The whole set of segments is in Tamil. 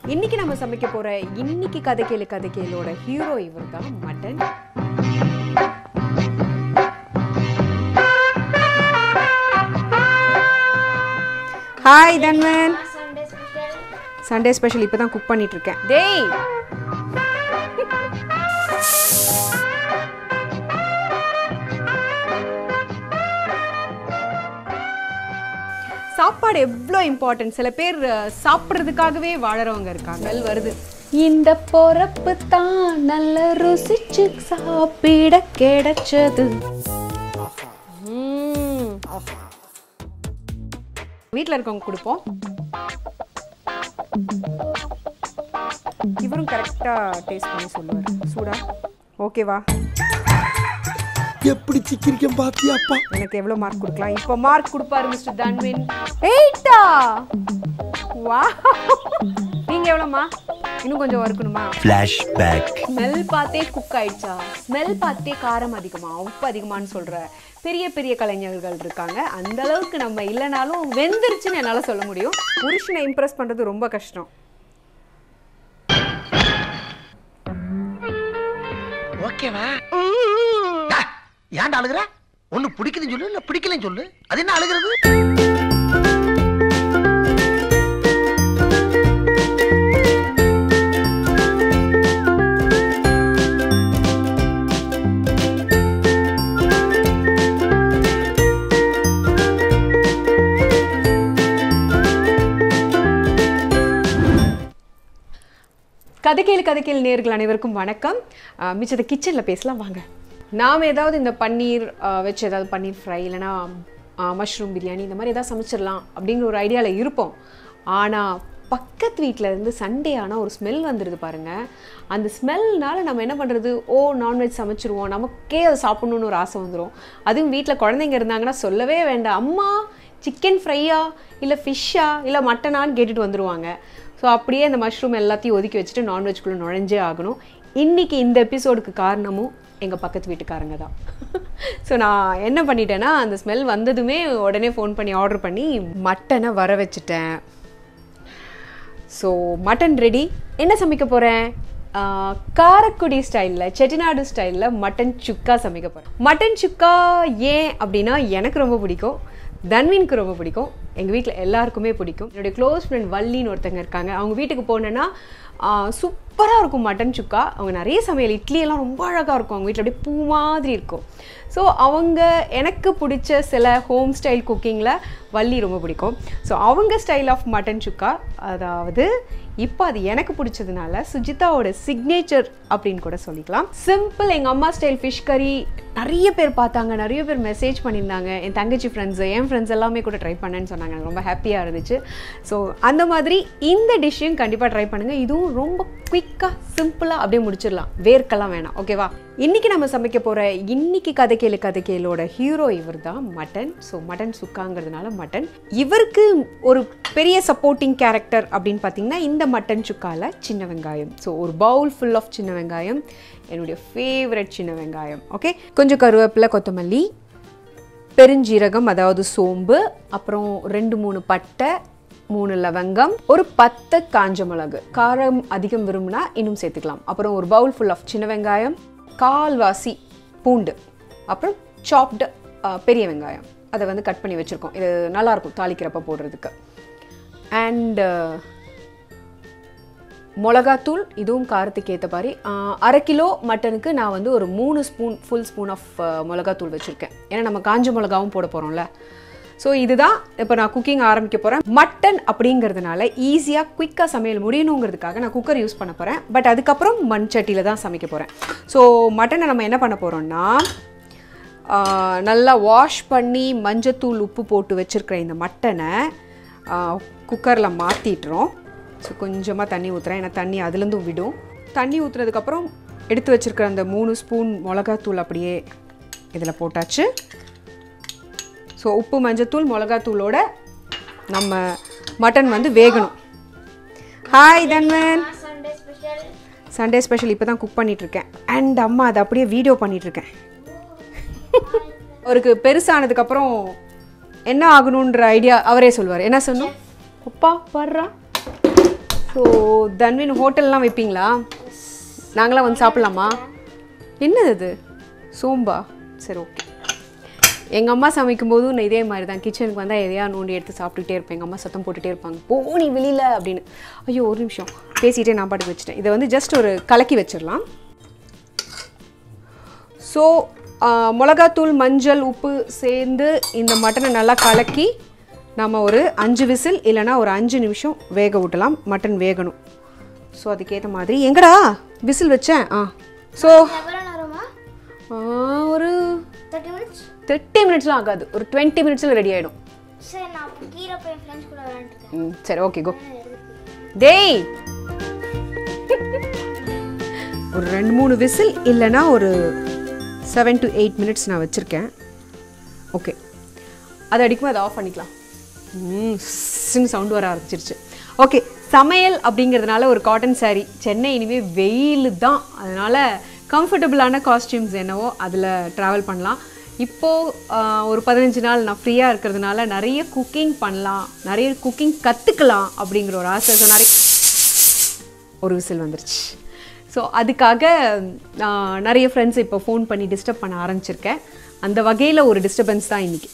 இன்னைக்கு நம்ம சமைக்க போற இன்னைக்கு கதை கேளு கதை கேளோட ஹீரோ இவர் தான் மட்டன் ஹாய் தன்வன் சண்டே ஸ்பெஷல் இப்போ தான் குக் பண்ணிட்டு இருக்கேன் டேய் சாப்பாடு எவ்வளோ இம்பார்ட்டன்ட் சில பேர் அஹ், சாப்பிட்றதுக்காகவே வாழறவங்க இருக்காங்க Smell வருது இந்த பொறப்பு தான் நல்ல ருசிச்சு சாப்பிட கிடைச்சது வீட்டில் இருக்கவங்க கொடுப்போம் இவரும் கரெக்டாக டேஸ்ட் பண்ணி சொல்லுவார் சூடா ஓகேவா எப்படி சிக்கிரிக்கம் பாத்தியாப்பா எனக்கு எவ்வளோ மார்க் கொடுக்கலாம் இப்போ மார்க் கொடுப்பாரு மிஸ்டர் தன்வின் எயிட்டா வா நீங்க எவ்வளோமா இன்னும் கொஞ்சம் வறுக்கணுமா ஃபிளாஷ்பேக் ஸ்மெல் பார்த்தே குக் ஆயிடுச்சா ஸ்மெல் பார்த்தே காரம் அதிகமா உப்பு அதிகமான்னு சொல்ற பெரிய பெரிய கலைஞர்கள் இருக்காங்க அந்த அளவுக்கு நம்ம இல்லைனாலும் வெந்துருச்சுன்னு என்னால சொல்ல முடியும் புருஷனை இம்ப்ரெஸ் பண்றது ரொம்ப கஷ்டம் ஓகேவா ஏன்டா அழுகுற ஒண்ணு பிடிக்குதுன்னு சொல்லு இல்ல பிடிக்கலன்னு சொல்லு அது என்ன அழுகுறது கதை கேளு கதை கேளு நேர்கள் அனைவருக்கும் வணக்கம் அஹ் மிச்சத்தை கிச்சனில் பேசலாம் வாங்க நாம் ஏதாவது இந்த பன்னீர் அஹ், வச்சு ஏதாவது பன்னீர் ஃப்ரை இல்லைன்னா மஷ்ரூம் பிரியாணி இந்த மாதிரி ஏதாவது சமைச்சிடலாம் அப்படிங்கிற ஒரு ஐடியாவில் இருப்போம் ஆனால் பக்கத்து வீட்டில் இருந்து சண்டே ஆனால் ஒரு ஸ்மெல் வந்துடுது பாருங்க அந்த ஸ்மெல்னால நம்ம என்ன பண்ணுறது ஓ நான்வெஜ் சமைச்சிருவோம் நமக்கே அதை சாப்பிடணுன்னு ஒரு ஆசை வந்துடும் அதுவும் வீட்டில் குழந்தைங்க இருந்தாங்கன்னா சொல்லவே வேண்டாம் அம்மா சிக்கன் ஃப்ரையா இல்லை ஃபிஷ்ஷா இல்லை மட்டனான்னு கேட்டுட்டு வந்துடுவாங்க ஸோ அப்படியே அந்த மஷ்ரூம் எல்லாத்தையும் ஒதுக்கி வச்சுட்டு நான்வெஜ்குள்ளே நுழைஞ்சே ஆகணும் இன்றைக்கி இந்த எபிசோடுக்கு காரணமும் எங்கள் பக்கத்து வீட்டுக்காரங்க தான் ஸோ நான் என்ன பண்ணிட்டேன்னா அந்த ஸ்மெல் வந்ததுமே உடனே ஃபோன் பண்ணி ஆர்டர் பண்ணி மட்டனை வர வச்சுட்டேன் ஸோ மட்டன் ரெடி என்ன சமைக்க போகிறேன் காரக்குடி ஸ்டைலில் செட்டிநாடு ஸ்டைலில் மட்டன் சுக்கா சமைக்க போகிறேன் மட்டன் சுக்கா ஏன் அப்படின்னா எனக்கு ரொம்ப பிடிக்கும் தன்வீனுக்கு ரொம்ப பிடிக்கும் எங்கள் வீட்டில் எல்லாருக்குமே பிடிக்கும் என்னுடைய க்ளோஸ் ஃப்ரெண்ட் வள்ளின்னு ஒருத்தங்க இருக்காங்க அவங்க வீட்டுக்கு போனேன்னா சூப்பராக இருக்கும் மட்டன் சுக்கா அவங்க நிறைய சமையல் இட்லி எல்லாம் ரொம்ப அழகாக இருக்கும் அவங்க வீட்டில் அப்படியே பூ மாதிரி இருக்கும் ஸோ அவங்க எனக்கு பிடிச்ச சில ஹோம் ஸ்டைல் குக்கிங்கில் வள்ளி ரொம்ப பிடிக்கும் ஸோ அவங்க ஸ்டைல் ஆஃப் மட்டன் சுக்கா அதாவது இப்போ அது எனக்கு பிடிச்சதுனால சுஜிதாவோட சிக்னேச்சர் அப்படின்னு கூட சொல்லிக்கலாம் சிம்பிள் எங்கள் அம்மா ஸ்டைல் ஃபிஷ் கறி நிறைய பேர் பார்த்தாங்க நிறைய பேர் மெசேஜ் பண்ணியிருந்தாங்க என் தங்கச்சி ஃப்ரெண்ட்ஸ் என் ஃப்ரெண்ட்ஸ் எல்லாமே கூட ட்ரை பண்ணேன்னு சொன்னாங்க எனக்கு ரொம்ப ஹாப்பியாக இருந்துச்சு ஸோ அந்த மாதிரி இந்த டிஷ்ஷையும் கண்டிப்பாக ட்ரை பண்ணுங்கள் இதுவும் ரொம்ப குயிக்காக சிம்பிளாக அப்படியே முடிச்சிடலாம் வேர்க்கெல்லாம் வேணாம் ஓகேவா இன்னைக்கு நம்ம சமைக்க போகிற இன்னைக்கு கதை கேளு கதை கேளோட ஹீரோ இவர் தான் மட்டன் ஸோ மட்டன் சுக்காங்கிறதுனால மட்டன் இவருக்கு ஒரு பெரிய சப்போர்ட்டிங் கேரக்டர் அப்படின்னு பார்த்தீங்கன்னா இந்த மட்டன் சுக்கால சின்ன வெங்காயம் ஸோ ஒரு பவுல் ஃபுல் ஆஃப் சின்ன வெங்காயம் என்னுடைய ஃபேவரட் சின்ன வெங்காயம் ஓகே கொஞ்சம் கருவேப்பிலை கொத்தமல்லி பெருஞ்சீரகம் அதாவது சோம்பு அப்புறம் ரெண்டு மூணு பட்டை மூணு லவங்கம் ஒரு பத்து காஞ்ச மிளகு காரம் அதிகம் விரும்பினா இன்னும் சேர்த்துக்கலாம் அப்புறம் ஒரு பவுல் ஃபுல் ஆஃப் சின்ன வெங்காயம் கால்வாசி பூண்டு அப்புறம் சாப்டு பெரிய வெங்காயம் அதை வந்து கட் பண்ணி வச்சுருக்கோம் இது நல்லாயிருக்கும் தாளிக்கிறப்ப போடுறதுக்கு அண்டு மிளகாத்தூள் இதுவும் காரத்துக்கு ஏற்ற மாதிரி ஆஹ், அரை கிலோ மட்டனுக்கு நான் வந்து ஒரு மூணு ஸ்பூன் ஃபுல் ஸ்பூன் ஆஃப் மிளகாத்தூள் வச்சுருக்கேன் ஏன்னா நம்ம காஞ்ச மிளகாவும் போட போகிறோம்ல ஸோ இதுதான் இப்போ நான் குக்கிங் ஆரம்பிக்க போகிறேன் மட்டன் அப்படிங்கிறதுனால ஈஸியாக குயிக்காக சமையல் முடியணுங்கிறதுக்காக நான் குக்கர் யூஸ் பண்ண போகிறேன் பட் அதுக்கப்புறம் மண் சட்டியில் தான் சமைக்க போகிறேன் ஸோ மட்டனை நம்ம என்ன பண்ண போகிறோம்னா ஆஹ், நல்லா வாஷ் பண்ணி மஞ்சத்தூள் உப்பு போட்டு வச்சுருக்கிற இந்த மட்டனை குக்கரில் மாற்றிட்டுறோம் ஸோ கொஞ்சமாக தண்ணி ஊற்றுறேன் ஏன்னா தண்ணி அதுலேருந்தும் விடும் தண்ணி ஊற்றுனதுக்கப்புறம் எடுத்து வச்சுருக்கிற அந்த மூணு ஸ்பூன் மிளகாத்தூள் அப்படியே இதில் போட்டாச்சு ஸோ உப்பு மஞ்சத்தூள் மிளகாத்தூளோட நம்ம மட்டன் வந்து வேகணும் ஹாய் தன்வன் சண்டே ஸ்பெஷல் இப்போ தான் குக் பண்ணிகிட்ருக்கேன் அண்ட் அம்மா அதை அப்படியே வீடியோ பண்ணிகிட்ருக்கேன் அவருக்கு பெருசானதுக்கப்புறம் என்ன ஆகணுன்ற ஐடியா அவரே சொல்லுவார் என்ன சொன்னோம் அப்பா வர்றா ஸோ தன்வின் ஹோட்டல்லாம் வைப்பீங்களா நாங்களாம் வந்து சாப்பிட்லாமா என்னது அது சோம்பா சரி ஓகே எங்கள் அம்மா சமைக்கும் போதும் நான் இதே மாதிரி தான் கிச்சனுக்கு வந்தால் எதையா நோண்டி எடுத்து சாப்பிட்டுட்டே இருப்பேன் எங்கள் அம்மா சத்தம் போட்டுகிட்டே இருப்பாங்க போனி வெளியில் அப்படின்னு ஐயோ ஒரு நிமிஷம் பேசிகிட்டே நான் பாட்டுக்கு வச்சுட்டேன் இதை வந்து ஜஸ்ட் ஒரு கலக்கி வச்சிடலாம் ஸோ மிளகாத்தூள் மஞ்சள் உப்பு சேர்ந்து இந்த மட்டனை நல்லா கலக்கி நம்ம ஒரு அஞ்சு விசில் இல்லைன்னா ஒரு அஞ்சு நிமிஷம் வேக விட்டலாம் மட்டன் வேகணும் ஸோ அதுக்கேற்ற மாதிரி எங்கடா விசில் வச்சேன் ஆ ஸோ எவ்வளோ நேரமா ஒரு தேர்ட்டி மினிட்ஸ் தேர்ட்டி மினிட்ஸ்லாம் ஆகாது ஒரு டுவெண்ட்டி மினிட்ஸில் ரெடி ஆகிடும் சரி நான் அப்போ கீழே போய் ஃப்ரெண்ட்ஸ் கூட விளையாண்டுருக்கேன் ம் சரி ஓகே கோ டேய் ஒரு ரெண்டு மூணு விசில் இல்லைன்னா ஒரு செவன் டு எயிட் மினிட்ஸ் நான் வச்சுருக்கேன் ஓகே அது அடிக்கும்போது அதை ஆஃப் பண்ணிக்கலாம் ம் சின்னு சவுண்ட் வர ஆரம்பிச்சிருச்சு ஓகே சமையல் அப்படிங்கிறதுனால ஒரு காட்டன் saree சென்னை இனிமேல் வெயில் தான் அதனால் கம்ஃபர்டபுளான காஸ்டியூம்ஸ் என்னவோ அதில் ட்ராவல் பண்ணலாம் இப்போது ஒரு பதினஞ்சு நாள் நான் ஃப்ரீயாக இருக்கிறதுனால நிறைய குக்கிங் பண்ணலாம் நிறைய குக்கிங் கற்றுக்கலாம் அப்படிங்கிற ஒரு ஆசை ஸோ நிறைய ஒரு விசில் வந்துருச்சு ஸோ அதுக்காக நான் நிறைய ஃப்ரெண்ட்ஸ் இப்போ ஃபோன் பண்ணி டிஸ்டர்ப் பண்ண ஆரம்பிச்சிருக்கேன் அந்த வகையில் ஒரு டிஸ்டர்பன்ஸ் தான் இன்னைக்கு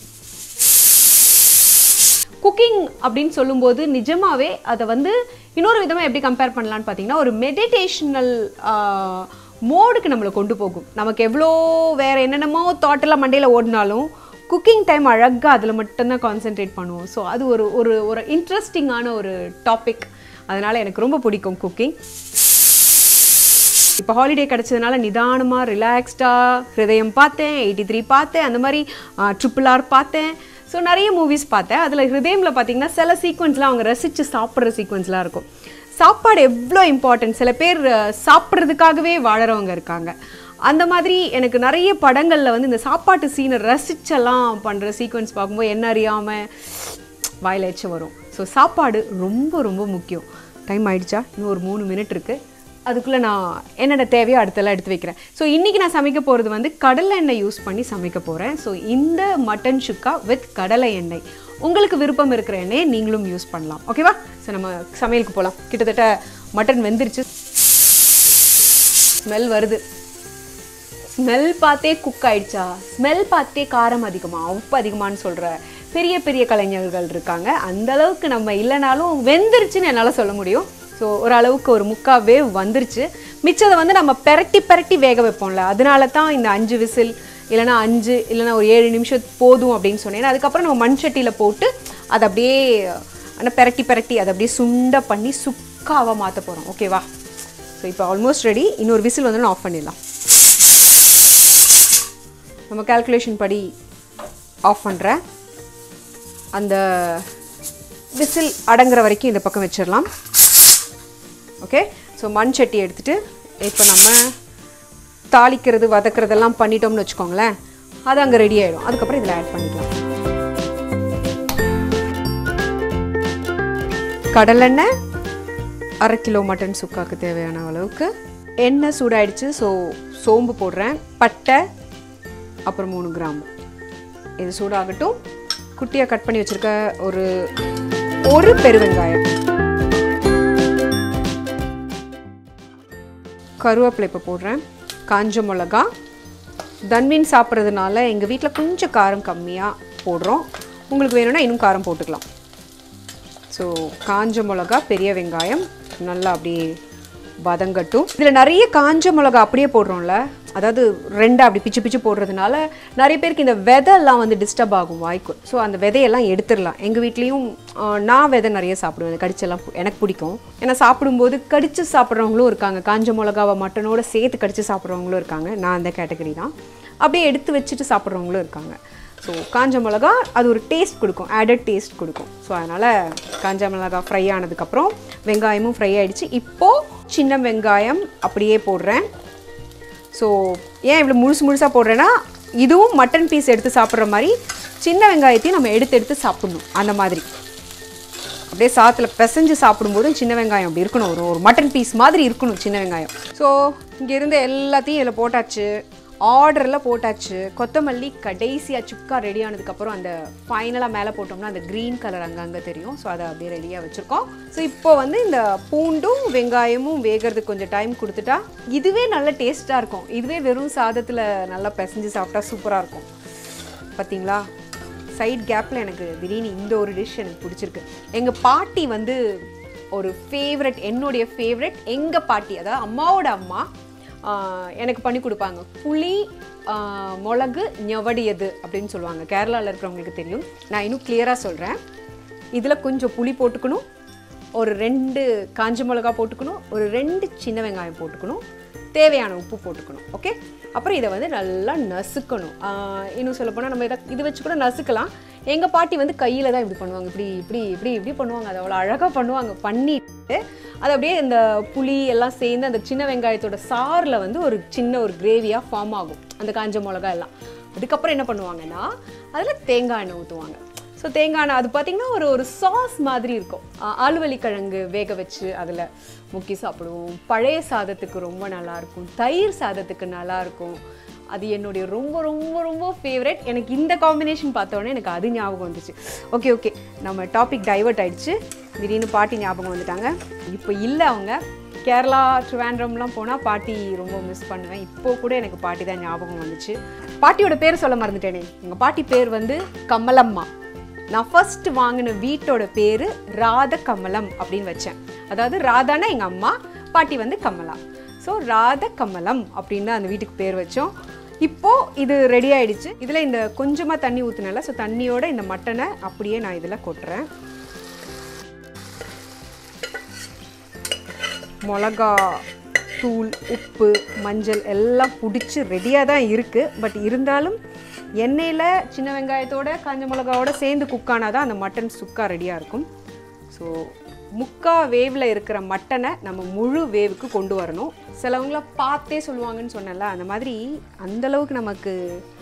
குக்கிங் அப்படின்னு சொல்லும்போது நிஜமாவே அதை வந்து இன்னொரு விதமாக எப்படி கம்பேர் பண்ணலான்னு பார்த்தீங்கன்னா ஒரு மெடிடேஷனல் மோடுக்கு நம்மளை கொண்டு போகும் நமக்கு எவ்வளோ வேற என்னென்னமோ தாட்டெல்லாம் மண்டையில் ஓடினாலும் குக்கிங் டைம் அழகாக அதில் மட்டும்தான் கான்சென்ட்ரேட் பண்ணுவோம் ஸோ அது ஒரு ஒரு ஒரு இன்ட்ரெஸ்டிங்கான ஒரு டாபிக் அதனால் எனக்கு ரொம்ப பிடிக்கும் குக்கிங் இப்போ ஹாலிடே கிடச்சதுனால நிதானமாக ரிலாக்ஸ்டாக ஹிருதயம் பார்த்தேன் எயிட்டி த்ரீ பார்த்தேன் அந்த மாதிரி ட்ரிபிள் ஆர் பார்த்தேன் ஸோ நிறைய மூவிஸ் பார்த்தேன் அதில் ஹிருதயமில் பார்த்தீங்கன்னா சில சீக்வன்ஸ்லாம் அவங்க ரசித்து சாப்பிட்ற சீக்வன்ஸ்லாம் இருக்கும் சாப்பாடு எவ்வளோ இம்பார்ட்டன்ட் சில பேர் அஹ், சாப்பிட்றதுக்காகவே வாழறவங்க இருக்காங்க அந்த மாதிரி எனக்கு நிறைய படங்களில் வந்து இந்த சாப்பாட்டு சீனை ரசிச்செல்லாம் பண்ணுற சீக்வன்ஸ் பார்க்கும்போது என்ன அறியாமல் வாயில் எச்ச வரும் ஸோ சாப்பாடு ரொம்ப ரொம்ப முக்கியம் டைம் ஆயிடுச்சா இன்னும் ஒரு மூணு மினிட் இருக்குது அதுக்குள்ளே நான் என்னென்ன தேவையோ அடுத்தெல்லாம் எடுத்து வைக்கிறேன் ஸோ இன்றைக்கி நான் சமைக்க போகிறது வந்து கடலை எண்ணெய் யூஸ் பண்ணி சமைக்க போகிறேன் ஸோ இந்த மட்டன் சுக்கா வித் கடலை எண்ணெய் உங்களுக்கு விருப்பம் இருக்கிற எண்ணெயை நீங்களும் யூஸ் பண்ணலாம் ஓகேவா ஸோ நம்ம சமையலுக்கு போகலாம் கிட்டத்தட்ட மட்டன் வெந்துருச்சு ஸ்மெல் வருது ஸ்மெல் பார்த்தே குக் ஆயிடுச்சா ஸ்மெல் பார்த்தே காரம் அதிகமா உப்பு அதிகமான்னு சொல்ற பெரிய பெரிய கலைஞர்கள் இருக்காங்க அந்த அளவுக்கு நம்ம இல்லைனாலும் வெந்துருச்சுன்னு என்னால் சொல்ல முடியும் ஸோ ஓரளவுக்கு ஒரு முக்கா வேவ் வந்துருச்சு மிச்சதை வந்து நம்ம பெரட்டி பெரட்டி வேக வைப்போம்ல அதனால தான் இந்த அஞ்சு விசில் இல்லைன்னா அஞ்சு இல்லைன்னா ஒரு ஏழு நிமிஷம் போதும் அப்படின்னு சொன்னேன் அதுக்கப்புறம் நம்ம மண் சட்டியில் போட்டு அதை அப்படியே ஆனால் பெரட்டி பெரட்டி அதை அப்படியே சுண்ட பண்ணி சுக்காவாக மாற்ற போகிறோம் ஓகேவா ஸோ இப்போ ஆல்மோஸ்ட் ரெடி இன்னொரு விசில் வந்து நான் ஆஃப் பண்ணிடலாம் நம்ம கால்குலேஷன் படி ஆஃப் பண்ணுறேன் அந்த விசில் அடங்குற வரைக்கும் இந்த பக்கம் வச்சிடலாம் ஓகே ஸோ மண் சட்டி எடுத்துட்டு இப்போ நம்ம தாளிக்கிறது வதக்குறதெல்லாம் பண்ணிட்டோம்னு வச்சுக்கோங்களேன் அது அங்கே ரெடி ஆகிடும் அதுக்கப்புறம் இதில் ஆட் பண்ணிக்கலாம் கடலெண்ணெய் அரை கிலோ மட்டன் சுக்காக்கு தேவையான அளவுக்கு எண்ணெய் சூடாயிடுச்சு ஸோ சோம்பு போடுறேன் பட்டை அப்புறம் மூணு கிராம்பு இது சூடாகட்டும் குட்டியாக கட் பண்ணி வச்சுருக்க ஒரு ஒரு பெருவெங்காயம் கருவேப்பிலை இப்போ போடுறேன் காஞ்ச மிளகா தன்மீன் சாப்பிட்றதுனால எங்கள் வீட்டில் கொஞ்சம் காரம் கம்மியாக போடுறோம் உங்களுக்கு வேணும்னா இன்னும் காரம் போட்டுக்கலாம் ஸோ காஞ்ச மிளகா பெரிய வெங்காயம் நல்லா அப்படியே வதங்கட்டும் இதில் நிறைய காஞ்ச மிளகா அப்படியே போடுறோம்ல அதாவது ரெண்டா அப்படி பிச்சு பிச்சு போடுறதுனால நிறைய பேருக்கு இந்த விதையெல்லாம் வந்து டிஸ்டர்ப் ஆகும் வாய்க்கு ஸோ அந்த விதையெல்லாம் எடுத்துடலாம் எங்கள் வீட்லேயும் நான் விதை நிறைய சாப்பிடுவேன் இந்த கடிச்செல்லாம் பு- எனக்கு பிடிக்கும் ஏன்னா சாப்பிடும்போது கடிச்சு சாப்பிட்றவங்களும் இருக்காங்க காஞ்ச மிளகாவை மட்டனோட சேர்த்து கடிச்சு சாப்பிட்றவங்களும் இருக்காங்க நான் அந்த கேட்டகரி தான் அப்படியே எடுத்து வச்சுட்டு சாப்பிட்றவங்களும் இருக்காங்க ஸோ காஞ்ச மிளகா அது ஒரு டேஸ்ட் கொடுக்கும் ஆடட் டேஸ்ட் கொடுக்கும் ஸோ அதனால் காஞ்ச மிளகா ஃப்ரை ஆனதுக்கப்புறம் வெங்காயமும் ஃப்ரை ஆயிடுச்சு இப்போது சின்ன வெங்காயம் அப்படியே போடுறேன் ஸோ ஏன் இவ்வளோ முழுசு முழுசாக போடுறேன்னா இதுவும் மட்டன் பீஸ் எடுத்து சாப்பிட்ற மாதிரி சின்ன வெங்காயத்தையும் நம்ம எடுத்து எடுத்து சாப்பிடணும் அந்த மாதிரி அப்படியே சாத்தில் பிசைஞ்சு சாப்பிடும்போது சின்ன வெங்காயம் அப்படி இருக்கணும் ஒரு ஒரு மட்டன் பீஸ் மாதிரி இருக்கணும் சின்ன வெங்காயம் ஸோ இங்கே இருந்த எல்லாத்தையும் இதில் போட்டாச்சு ஆர்டரில் போட்டாச்சு கொத்தமல்லி கடைசியாக சுக்கா ரெடி ஆனதுக்கப்புறம் அந்த ஃபைனலாக மேலே போட்டோம்னா அந்த க்ரீன் கலர் அங்கங்கே தெரியும் ஸோ அதை அப்படியே ரெடியாக வச்சுருக்கோம் ஸோ இப்போ வந்து இந்த பூண்டும் வெங்காயமும் வேகிறதுக்கு கொஞ்சம் டைம் கொடுத்துட்டா இதுவே நல்ல டேஸ்ட்டாக இருக்கும் இதுவே வெறும் சாதத்தில் நல்லா பிசைஞ்சு சாப்பிட்டா சூப்பராக இருக்கும் பார்த்தீங்களா சைட் கேப்பில் எனக்கு திடீர்னு இந்த ஒரு டிஷ் எனக்கு பிடிச்சிருக்கு எங்கள் பாட்டி வந்து ஒரு ஃபேவரட் என்னுடைய ஃபேவரட் எங்கள் பாட்டி அதாவது அம்மாவோட அம்மா ஆஹ், எனக்கு பண்ணி கொடுப்பாங்க புளி ஆஹ், மிளகு ñவடியது அப்படின்னு சொல்லுவாங்க கேரளாவில் இருக்கிறவங்களுக்கு தெரியும் நான் இன்னும் கிளியராக சொல்கிறேன் இதில் கொஞ்சம் புளி போட்டுக்கணும் ஒரு ரெண்டு காஞ்ச மிளகா போட்டுக்கணும் ஒரு ரெண்டு சின்ன வெங்காயம் போட்டுக்கணும் தேவையான உப்பு போட்டுக்கணும் ஓகே அப்புறம் இதை வந்து நல்லா நசுக்கணும் ஆஹ் இன்னும் சொல்லப்போனால் நம்ம இதை இது வச்சு கூட நசுக்கலாம் எங்கள் பாட்டி வந்து கையில் தான் இப்படி பண்ணுவாங்க இப்படி இப்படி இப்படி இப்படி பண்ணுவாங்க அது அவ்வளோ அழகாக பண்ணுவாங்க பண்ணிட்டு அது அப்படியே இந்த புளி எல்லாம் சேர்ந்து அந்த சின்ன வெங்காயத்தோட சாறில் வந்து ஒரு சின்ன ஒரு கிரேவியாக ஃபார்ம் ஆகும் அந்த காஞ்ச மிளகா எல்லாம் அதுக்கப்புறம் என்ன பண்ணுவாங்கன்னா அதில் தேங்காய் எண்ணெய் ஊற்றுவாங்க ஸோ தேங்காய் எண்ணெய் அது பார்த்திங்கன்னா ஒரு ஒரு சாஸ் மாதிரி இருக்கும் ஆ- ஆலுவலி கிழங்கு வேக வச்சு அதில் முக்கி சாப்பிடுவோம் பழைய சாதத்துக்கு ரொம்ப நல்லா இருக்கும் தயிர் சாதத்துக்கு நல்லா இருக்கும் அது என்னுடைய ரொம்ப ரொம்ப ரொம்ப ஃபேவரட் எனக்கு இந்த காம்பினேஷன் பார்த்தோன்னே எனக்கு அது ஞாபகம் வந்துச்சு ஓகே ஓகே நம்ம டாபிக் டைவர்ட் ஆயிடுச்சு திடீர்னு பாட்டி ஞாபகம் வந்துட்டாங்க இப்போ இல்லை அவங்க கேரளா ட்ரிவாண்ட்ரம்லாம் போனால் பாட்டி ரொம்ப மிஸ் பண்ணுவேன் இப்போ கூட எனக்கு பாட்டி தான் ஞாபகம் வந்துச்சு பாட்டியோட பேர் சொல்ல மறந்துட்டேனே எங்கள் பாட்டி பேர் வந்து கமலம்மா நான் ஃபர்ஸ்ட் வாங்கின வீட்டோட பேர் ராத கமலம் அப்படின்னு வச்சேன் அதாவது ராதானா எங்கள் அம்மா பாட்டி வந்து கமலா ஸோ ராத கமலம் அப்படின்னு தான் அந்த வீட்டுக்கு பேர் வச்சோம் இப்போ இது ரெடி ஆயிடுச்சு இதில் இந்த கொஞ்சமாக தண்ணி ஊற்றுனல ஸோ தண்ணியோட இந்த மட்டனை அப்படியே நான் இதில் கொட்டுறேன் மிளகா தூள் உப்பு மஞ்சள் எல்லாம் பிடிச்சி ரெடியாக தான் இருக்குது பட் இருந்தாலும் எண்ணெயில் சின்ன வெங்காயத்தோட காஞ்ச மிளகாவோட சேர்ந்து குக் ஆனால் தான் அந்த மட்டன் சுக்கா ரெடியாக இருக்கும் ஸோ முக்கா வேவில் இருக்கிற மட்டனை நம்ம முழு வேவுக்கு கொண்டு வரணும் சிலவங்கள பார்த்தே சொல்லுவாங்கன்னு சொன்னேன்ல அந்த மாதிரி அந்த அளவுக்கு நமக்கு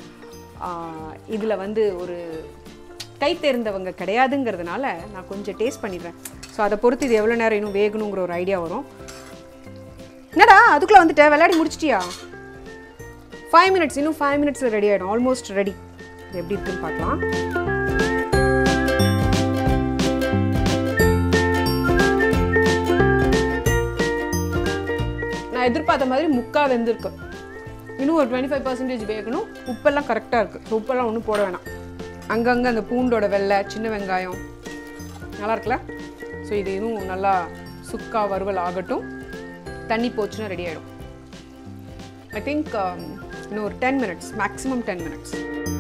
இதில் வந்து ஒரு கை தேர்ந்தவங்க கிடையாதுங்கிறதுனால நான் கொஞ்சம் டேஸ்ட் பண்ணிடுறேன் ஸோ அதை பொறுத்து இது எவ்வளோ நேரம் இன்னும் வேகணுங்கிற ஒரு ஐடியா வரும் என்னடா அதுக்குள்ளே வந்துட்ட விளையாடி முடிச்சிட்டியா ஃபைவ் மினிட்ஸ் இன்னும் ஃபைவ் மினிட்ஸில் ரெடி ஆகிடும் ஆல்மோஸ்ட் ரெடி இது எப்படி இருக்குன்னு பார்க்கலாம் நான் எதிர்பார்த்த மாதிரி முக்கா வெந்திருக்கு இன்னும் ஒரு டுவெண்ட்டி ஃபைவ் பர்சன்டேஜ் வேகணும் உப்பெல்லாம் கரெக்டாக இருக்குது ஸோ உப்பெல்லாம் ஒன்றும் போட வேணாம் அங்கங்கே அந்த பூண்டோட வெள்ளை சின்ன வெங்காயம் நல்லா இருக்குல்ல ஸோ இது இன்னும் நல்லா சுக்கா வறுவல் ஆகட்டும் தண்ணி போச்சுன்னா ரெடி ஆகிடும் ஐ திங்க் இன்னும் ஒரு ten minutes maximum ten minutes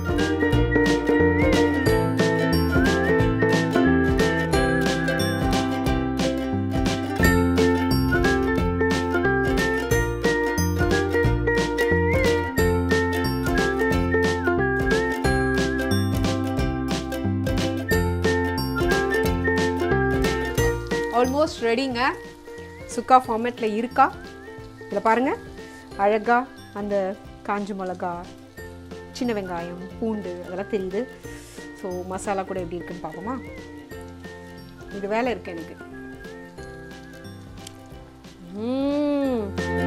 almost ரெடிங்க சுக்கா ஃபார்மேட்டில் இருக்கா இதில் பாருங்கள் அழகாக அந்த காஞ்ச மிளகா சின்ன வெங்காயம் பூண்டு அதெல்லாம் தெரியுது ஸோ மசாலா கூட எப்படி இருக்குன்னு பார்ப்போமா இது வேலை இருக்கு எனக்கு ம்ம்.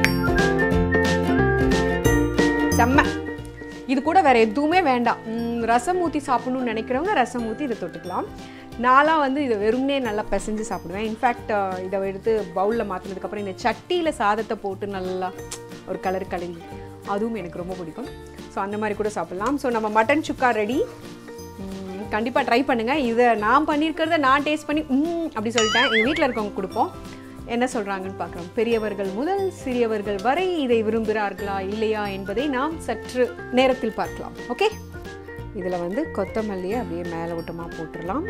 செம்ம இது கூட வேற எதுவுமே வேண்டாம் ம், ரசம் ஊற்றி சாப்பிடணும்னு நினைக்கிறவங்க ரசம் ஊற்றி இதை தொட்டுக்கலாம் நான்லாம் வந்து இதை வெறும்னே நல்லா பிசைஞ்சு சாப்பிடுவேன் இன்ஃபேக்ட் இதை எடுத்து பவுலில் மாற்றினதுக்கப்புறம் இந்த சட்டியில் சாதத்தை போட்டு நல்லா ஒரு கலர் கலரி அதுவும் எனக்கு ரொம்ப பிடிக்கும் ஸோ அந்த மாதிரி கூட சாப்பிட்லாம் ஸோ நம்ம மட்டன் சுக்கா ரெடி கண்டிப்பாக ட்ரை பண்ணுங்கள் இதை நான் பண்ணியிருக்கிறத நான் டேஸ்ட் பண்ணி ம் அப்படி சொல்லிட்டேன் எங்கள் வீட்டில் இருக்கவங்க கொடுப்போம் என்ன சொல்கிறாங்கன்னு பார்க்குறோம் பெரியவர்கள் முதல் சிறியவர்கள் வரை இதை விரும்புகிறார்களா இல்லையா என்பதை நாம் சற்று நேரத்தில் பார்க்கலாம் ஓகே இதில் வந்து கொத்தமல்லியை அப்படியே மேலே ஓட்டமாக போட்டுடலாம்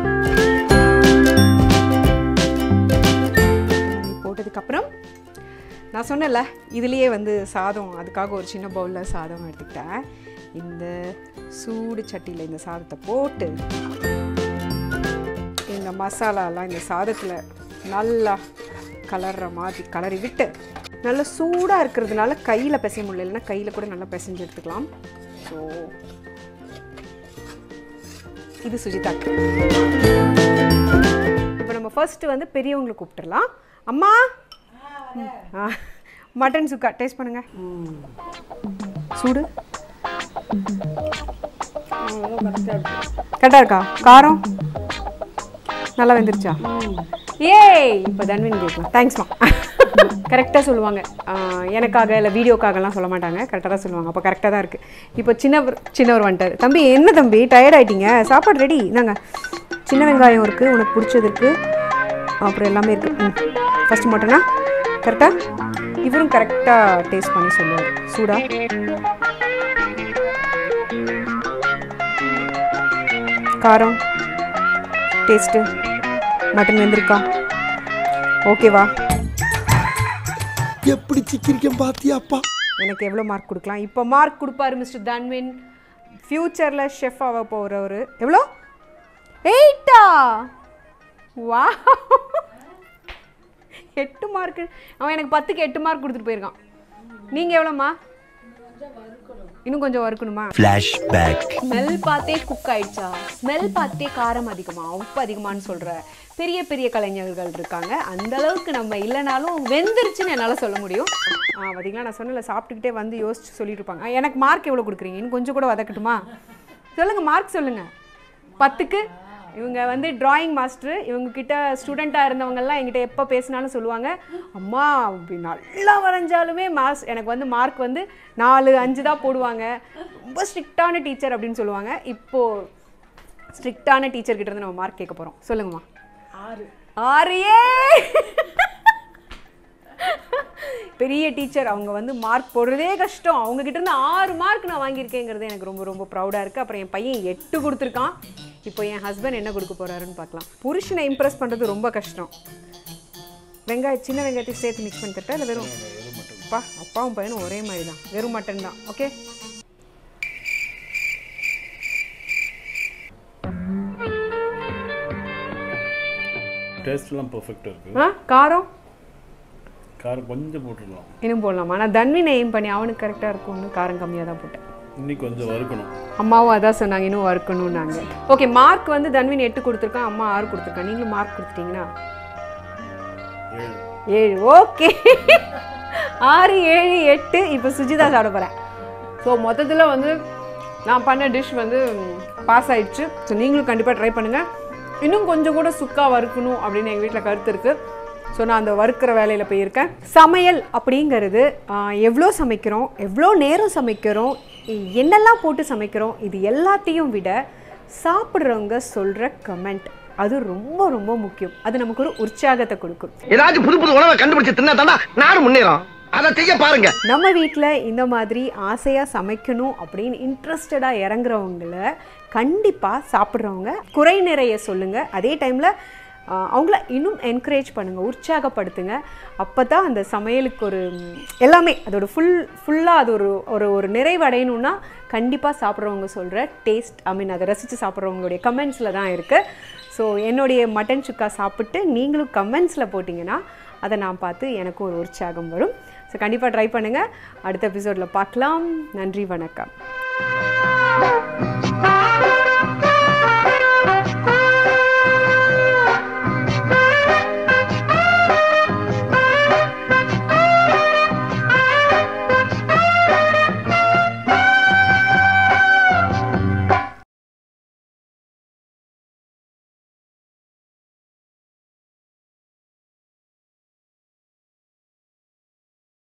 கொத்தமல்லி போட்டதுக்கப்புறம் நான் சொன்னேன்ல இதுலேயே வந்து சாதம் அதுக்காக ஒரு சின்ன பவுலில் சாதம் எடுத்துக்கிட்டேன் இந்த சூடு சட்டியில் இந்த சாதத்தை போட்டு இந்த மசாலாலாம் இந்த சாதத்தில் நல்லா கலர்ற மாதிரி கலரி விட்டு நல்லா சூடாக இருக்கிறதுனால கையில் பிசைய முடியல இல்லைன்னா கையில் கூட நல்லா பிசைஞ்சு எடுத்துக்கலாம் ஸோ இது சுஜிதாக்கு இப்போ நம்ம ஃபர்ஸ்ட் வந்து பெரியவங்களை கூப்பிட்டுறலாம் அம்மா ஆ, மட்டன் சுக்கா டேஸ்ட் பண்ணுங்க சூடு கரெக்டாக இருக்கா காரம் நல்லா வெந்துருச்சா ஏய் இப்போ தன்வின் கேட்கலாம் தேங்க்ஸ்மா கரெக்டாக சொல்லுவாங்க ஆஹ் எனக்காக இல்லை வீடியோக்காகலாம் சொல்ல மாட்டாங்க கரெக்டாக தான் சொல்லுவாங்க அப்போ கரெக்டாக தான் இருக்குது இப்போ சின்னவர் சின்னவர் வந்துட்டார் தம்பி என்ன தம்பி டயர்ட் ஆயிட்டீங்க சாப்பாடு ரெடி இந்தாங்க சின்ன வெங்காயம் இருக்குது உனக்கு பிடிச்சது இருக்குது அப்புறம் எல்லாமே இருக்குது ம் ஃபஸ்ட்டு மட்டனா கரெக்டாக இவரும் கரெக்டாக டேஸ்ட் பண்ணி சொல்லுவார் சூடா காரம் டேஸ்ட்டு மட்டன் வெந்திருக்கா ஓகேவா எப்படி சிக்கிரிக்கம் பாத்தியாப்பா எனக்கு எவ்வளோ மார்க் கொடுக்கலாம் இப்போ மார்க் கொடுப்பாரு மிஸ்டர் தன்வின் ஃப்யூச்சரில் ஷெஃப் ஆக போகிறவர் எவ்வளோ எயிட்டா வா எட்டு மார்க்கு அவன் எனக்கு பத்துக்கு எட்டு மார்க் கொடுத்துட்டு போயிருக்கான் நீங்கள் எவ்வளோம்மா இன்னும் கொஞ்சம் வறுக்கணுமா Flashback. ஸ்மெல் பார்த்தே குக் ஆயிடுச்சா ஸ்மெல் பார்த்தே காரம் அதிகமா உப்பு அதிகமான்னு சொல்ற பெரிய பெரிய கலைஞர்கள் இருக்காங்க அந்த அளவுக்கு நம்ம இல்லைனாலும் வெந்துருச்சுன்னு என்னால் சொல்ல முடியும் ஆ பார்த்தீங்களா நான் சொன்னல சாப்பிட்டுக்கிட்டே வந்து யோசிச்சு சொல்லிட்டு இருப்பாங்க ஆ, எனக்கு மார்க் எவ்வளோ கொடுக்குறீங்க இன்னும் கொஞ்சம் கூட வதக்கட்டுமா சொல்லுங்க மார்க் சொல்லுங்க பத்துக்கு இவங்க வந்து டிராயிங் மாஸ்டர் இவங்க கிட்ட ஸ்டூடெண்ட்டாக இருந்தவங்கெல்லாம் என்கிட்ட எப்போ பேசினாலும் சொல்லுவாங்க அம்மா அப்படி நல்லா வரைஞ்சாலுமே மாஸ் எனக்கு வந்து மார்க் வந்து நாலு அஞ்சு தான் போடுவாங்க ரொம்ப ஸ்ட்ரிக்டான டீச்சர் அப்படின்னு சொல்லுவாங்க இப்போது ஸ்ட்ரிக்டான டீச்சர் கிட்ட இருந்து நம்ம மார்க் கேட்க போகிறோம் சொல்லுங்கம்மா ஆறு ஆறு ஏ பெரிய டீச்சர் அவங்க வந்து மார்க் போடுறதே கஷ்டம் அவங்க கிட்ட இருந்து ஆறு மார்க் நான் வாங்கியிருக்கேங்கிறது எனக்கு ரொம்ப ரொம்ப ப்ரௌடாக இருக்குது அப்புறம் என் பையன் எட்டு கொடுத்துருக்கான் இப்போ என் ஹஸ்பண்ட் என்ன கொடுக்க போறாருன்னு பார்க்கலாம் புருஷனை இம்ப்ரெஸ் பண்ணுறது ரொம்ப கஷ்டம் வெங்காயம் சின்ன வெங்காயத்தையும் சேர்த்து மிக்ஸ் பண்ணி தட்டா இல்லை வெறும் அப்பா அப்பாவும் பையனும் ஒரே மாதிரி தான் வெறும் மட்டன் தான் ஓகே டேஸ்ட்லாம் பர்ஃபெக்டாக இருக்குது ஆ காரம் காரம் கொஞ்சம் போட்டுடலாம் இன்னும் போடலாமா நான் தன்வினை எய்ம் பண்ணி அவனுக்கு கரெக்டாக இருக்கும்னு காரம் கம்மியாக தான் போட்டேன் இன்னும் கொஞ்சம் வறுக்கணும் அம்மாவும் அதான் சொன்னாங்க இன்னும் வறுக்கணும்னாங்க ஓகே மார்க் வந்து தன்வின் எட்டு கொடுத்துருக்கான் அம்மா ஆறு கொடுத்துருக்கான் நீங்களும் மார்க் கொடுத்துட்டீங்கன்னா ஏழு ஏழு ஓகே ஆறு ஏழு எட்டு இப்போ சுஜிதா சாப்பிட போகிறேன் ஸோ மொத்தத்தில் வந்து நான் பண்ண டிஷ் வந்து பாஸ் ஆயிடுச்சு ஸோ நீங்களும் கண்டிப்பாக ட்ரை பண்ணுங்கள் இன்னும் கொஞ்சம் கூட சுக்கா வறுக்கணும் அப்படின்னு எங்கள் வீட்டில் கருத்து இருக்குது ஸோ நான் அந்த வறுக்கிற வேலையில் போயிருக்கேன் சமையல் அப்படிங்கிறது ஆஹ், எவ்வளோ சமைக்கிறோம் எவ்வளோ நேரம் சமைக்கிறோம் என்னெல்லாம் போட்டு சமைக்கிறோம் இது எல்லாத்தையும் விட சாப்பிட்றவங்க சொல்கிற கமெண்ட் அது ரொம்ப ரொம்ப முக்கியம் அது நமக்கு ஒரு உற்சாகத்தை கொடுக்கும் ஏதாச்சும் புது புது உணவை கண்டுபிடிச்சு தின்னா தாண்டா நாடு முன்னேறும் அதை செய்ய பாருங்க நம்ம வீட்டில் இந்த மாதிரி ஆசையாக சமைக்கணும் அப்படின்னு இன்ட்ரெஸ்டடாக இறங்குறவங்கள கண்டிப்பாக சாப்பிட்றவங்க குறை நிறைய சொல்லுங்கள் அதே டைமில் அவங்கள இன்னும் என்கரேஜ் பண்ணுங்கள் உற்சாகப்படுத்துங்க அப்போ தான் அந்த சமையலுக்கு ஒரு ம், எல்லாமே அதோட ஃபுல் ஃபுல்லாக அது ஒரு ஒரு ஒரு நிறைவடையணும்னா கண்டிப்பாக சாப்பிட்றவங்க சொல்கிற டேஸ்ட் ஐ மீன் அதை ரசித்து சாப்பிட்றவங்களுடைய கமெண்ட்ஸில் தான் இருக்குது ஸோ என்னுடைய மட்டன் சுக்கா சாப்பிட்டு நீங்களும் கமெண்ட்ஸில் போட்டிங்கன்னா அதை நான் பார்த்து எனக்கும் ஒரு உற்சாகம் வரும் ஸோ கண்டிப்பாக ட்ரை பண்ணுங்கள் அடுத்த எபிசோடில் பார்க்கலாம் நன்றி வணக்கம்